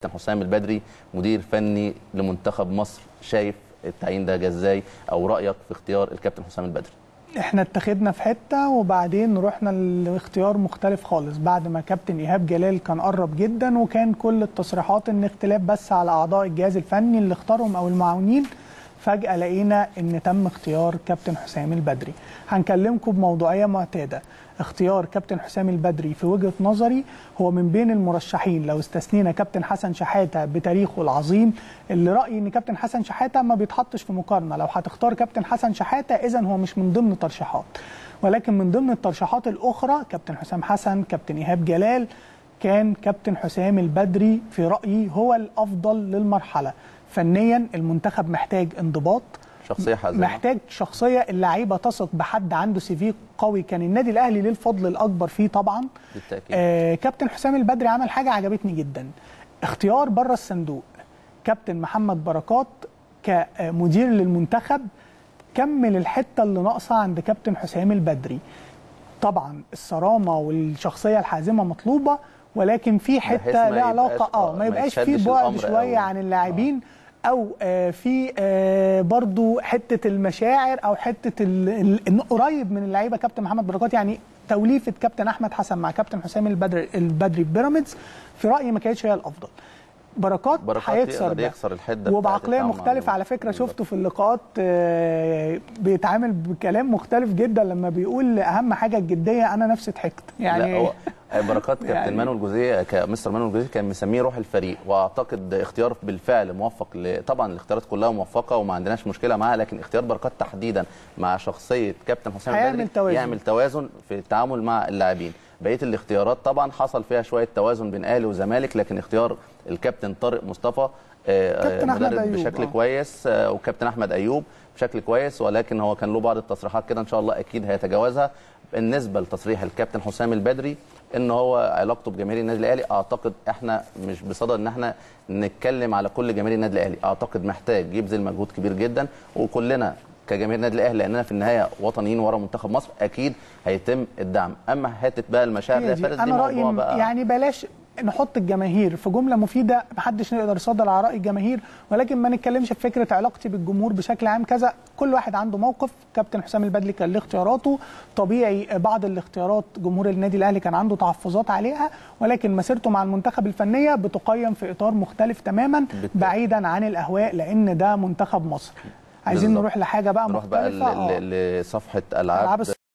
كابتن حسام البدري مدير فني لمنتخب مصر شايف التعيين ده جه ازاي او رايك في اختيار الكابتن حسام البدري احنا اتخذنا في حته وبعدين رحنا لاختيار مختلف خالص بعد ما كابتن ايهاب جلال كان قرب جدا وكان كل التصريحات ان اختلاف بس على اعضاء الجهاز الفني اللي اختارهم او المعاونين فجاه لقينا ان تم اختيار كابتن حسام البدري هنكلمكم بموضوعيه معتاده اختيار كابتن حسام البدري في وجهه نظري هو من بين المرشحين لو استثنينا كابتن حسن شحاته بتاريخه العظيم اللي رايي ان كابتن حسن شحاته ما بيتحطش في مقارنه لو هتختار كابتن حسن شحاته اذا هو مش من ضمن الترشيحات ولكن من ضمن الترشيحات الاخرى كابتن حسام حسن كابتن ايهاب جلال كان كابتن حسام البدري في رايي هو الافضل للمرحله فنيا المنتخب محتاج انضباط شخصيه حازمه محتاج شخصيه اللعيبه تثق بحد عنده سي في قوي كان النادي الاهلي ليه الفضل الاكبر فيه طبعا بالتاكيد آه كابتن حسام البدري عمل حاجه عجبتني جدا اختيار بره الصندوق كابتن محمد بركات كمدير للمنتخب كمل الحته اللي ناقصه عند كابتن حسام البدري طبعا الصرامه والشخصيه الحازمه مطلوبه ولكن في بحيث حته ما لها يبقاش- علاقه اه آه، ما ما يبقاش في يتشدش بعد الأمر شويه أوي. عن اللاعبين او آه في آه برضو حته المشاعر او حته ال- ال- انه قريب من اللعيبه كابتن محمد بركات يعني توليفه كابتن احمد حسن مع كابتن حسام البدري البدري في بيراميدز في رايي ما كانتش هي الافضل بركات بركات هيكسر يقدر ده يكسر الحده بتاعت وبعقليه التعامل مع مختلفه على فكره بالظبط. شفته في اللقاءات آه، بيتعامل بكلام مختلف جدا لما بيقول اهم حاجه الجديه انا نفسي ضحكت يعني لا هو بركات كابتن يعني- مانويل جوزيه كمستر مانويل جوزيه كان مسميه روح الفريق واعتقد اختيار بالفعل موفق ل... طبعا الاختيارات كلها موفقه وما عندناش مشكله معاها لكن اختيار بركات تحديدا مع شخصيه كابتن حسام هيعمل البدري توازن. يعمل توازن في التعامل مع اللاعبين بقيه الاختيارات طبعا حصل فيها شويه توازن بين اهلي وزمالك لكن اختيار الكابتن طارق مصطفى آه، كابتن آه، أحمد مدرب أيوب، بشكل آه. كويس آه، وكابتن احمد ايوب بشكل كويس ولكن هو كان له بعض التصريحات كده ان شاء الله اكيد هيتجاوزها بالنسبه لتصريح الكابتن حسام البدري ان هو علاقته بجماهير النادي الاهلي اعتقد احنا مش بصدد ان احنا نتكلم على كل جماهير النادي الاهلي اعتقد محتاج يبذل مجهود كبير جدا وكلنا كجماهير النادي الاهلي لاننا في النهايه وطنيين ورا منتخب مصر اكيد هيتم الدعم اما حته بقى المشاعر هي ده دي. فارس دي انا موضوع رايي بقى يعني بلاش نحط الجماهير في جمله مفيده محدش يقدر يصدر على راي الجماهير ولكن ما نتكلمش في فكره علاقتي بالجمهور بشكل عام كذا كل واحد عنده موقف كابتن حسام البدلي كان له اختياراته طبيعي بعض الاختيارات جمهور النادي الاهلي كان عنده تحفظات عليها ولكن مسيرته مع المنتخب الفنيه بتقيم في اطار مختلف تماما بالتالي. بعيدا عن الاهواء لان ده منتخب مصر عايزين بالظبط. نروح لحاجه بقى نروح بقى مختلفه آه. ل- ل- لصفحه العاب ألعاب